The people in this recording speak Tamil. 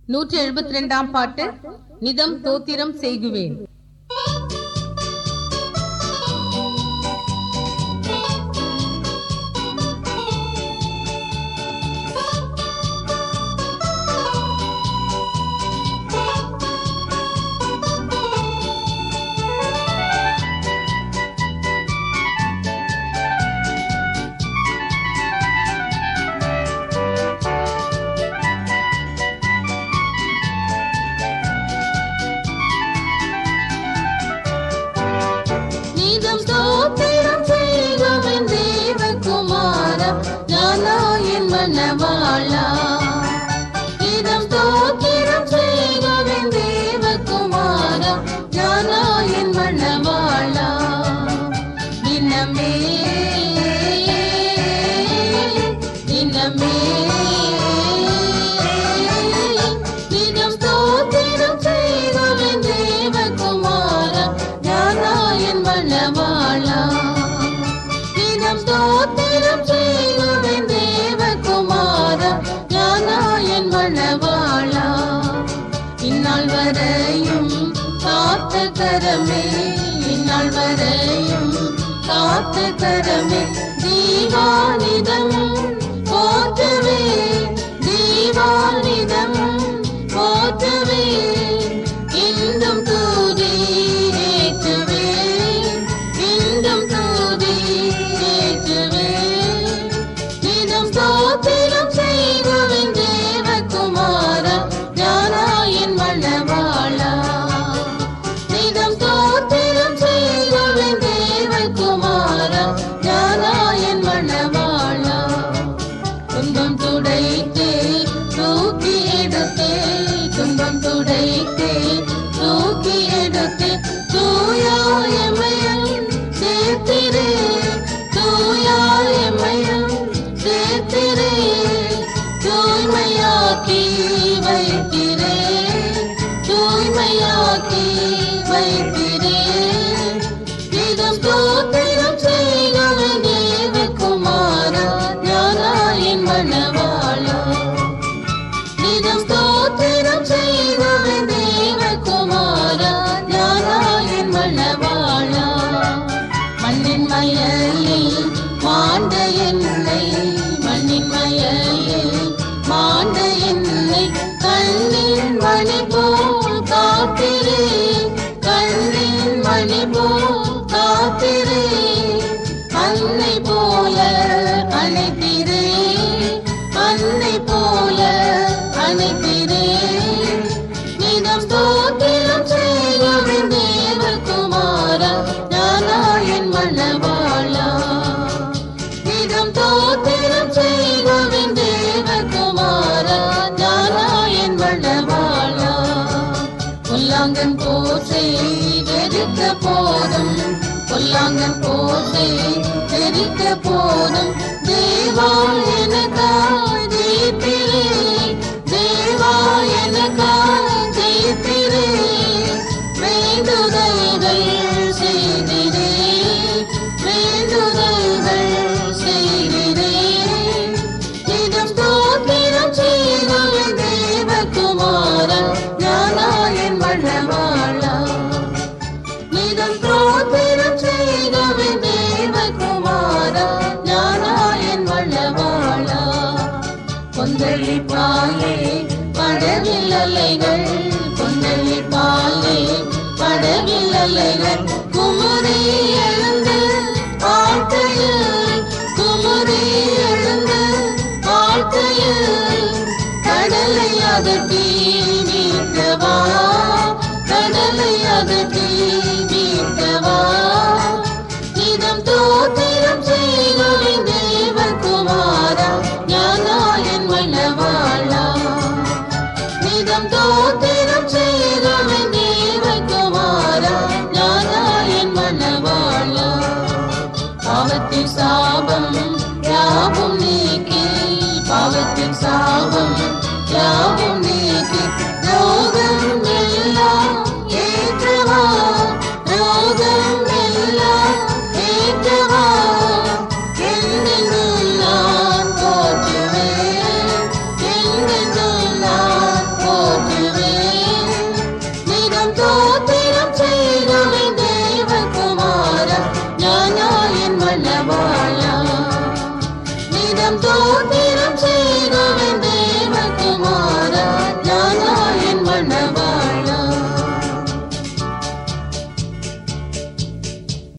நூற்றி எழுபத்தி ரெண்டாம் பாட்டு நிதம் தோத்திரம் செய்குவேன் நீதம் ஸ்தோத்திரம் செய்குவின் தேவகுமாரா ஞானா என் மனவாளா நீதம் ஸ்தோத்திரம் செய்குவின் தேவகுமாரா ஞானா என் மனவாளா தினமே தினமே நிதம் ஸ்தோத்திரம் செய்குவின் தேவகுமாரா ஞானா என் மனவாளா நிதம் ஸ்தோத்திரம் செய்குவின் தேவகுமாரா ஞானா என் மனவாளா இந்நாள் வரையும் காத்த கரமே இந்நாள் வரையும் காத்த கரமே தீவானிதம் போற்றுவே தீவானிதம் போற்றுவே இன்றும் தூதி ஏற்றுவே இன்றும் தூதி ஏற்றுவே நிதம் ஸ்தோத்திரம் செய்குவின் தேவகுமாரா ஞானாயன் மணவாளா நிதம் ஸ்தோத்திரம் செய்குவின் தேவகுமாரா ஞானாயன் மணவாளா துன்பம் துடைத்தே தூக்கி எடுத்தே துன்பம் துடைத்தே தூக்கி எடுத்தே தூயாயமயம் சேர்த்திரே தூயாயமயம் சேர்த்திரே தூய்மையாக்கி வைத்திரே தூய்மையாக்கி வைத்திரே இதம் ஸ்தோத்திரம் செய்குவின் தேவகுமாரா ஞானாயின் மணவாளா நிதம் ஸ்தோத்திரம் செய்குவின் தேவகுமாரா ஞானாயின் மணவாளா மண்ணின் மயலில் மாண்ட என்னை மண்ணின் மயலில் மாண்ட என்னை கண்ணின் மணி போல் காத்திரே கண்ணின் மணி போல் காத்திரே அன்னை போல அணைத்திரே அன்னை போல அணைத்திரே நிதம் ஸ்தோத்திரம் செய்குவின் தேவகுமாரா ஞானாயன் மணவாளா நிதம் ஸ்தோத்திரம் செய்குவின் தேவகுமாரா ஞானாயன் மணவாளா புல்லாங்கன் போசை தெரித்த போதும் புல்லாங்கன் போசை தெரித்த போதும் தேவா எனக்காய் ஜெயித்திரே தேவா எனக்காய் ஜெயித்திரே வேண்டுதல்கள் செய்திரே வேண்டுதல்கள் செய்திரே இதம் ஸ்தோத்திரம் செய்குவின் தேவகுமாரா ஞானாயன் மணவாளா நிதம் ஸ்தோத்திரம் செய்குவின் தேவகுமாரா ஞானாயன் மணவாளா கொந்தளி பாலே படவில் அலைகள் கொந்தளி பாலே படவில் அலைகள் குமுறி எழுந்து வாழ்க்கையில் குமுறி எழுந்து வாழ்க்கையில் கடலை அதட்டி மீட்கவா கடலை அதட்டி மீட்கவா இதம் தோத்திரம் செய்குவின் தேவகுமாரா ஞானாயன் மணவாளா இதம் தோத்திரம் செய்குவின் தேவகுமாரா ஞானாயன் மணவாளா பாவத்தின் சாபம் யாவும் நீக்கி பாவத்தின் சாபம் யாவும் நீக்கி ரோகம் எல்லாம் ஏற்றவா ரோகம் எல்லாம் ஏற்றவா என்றென்றும் நான் போற்றுவேன் என்றென்றும் நான் நிதம் தோத்திரம் செய்தவன் தேவகுமாரா ஞானாயன் மன்னவா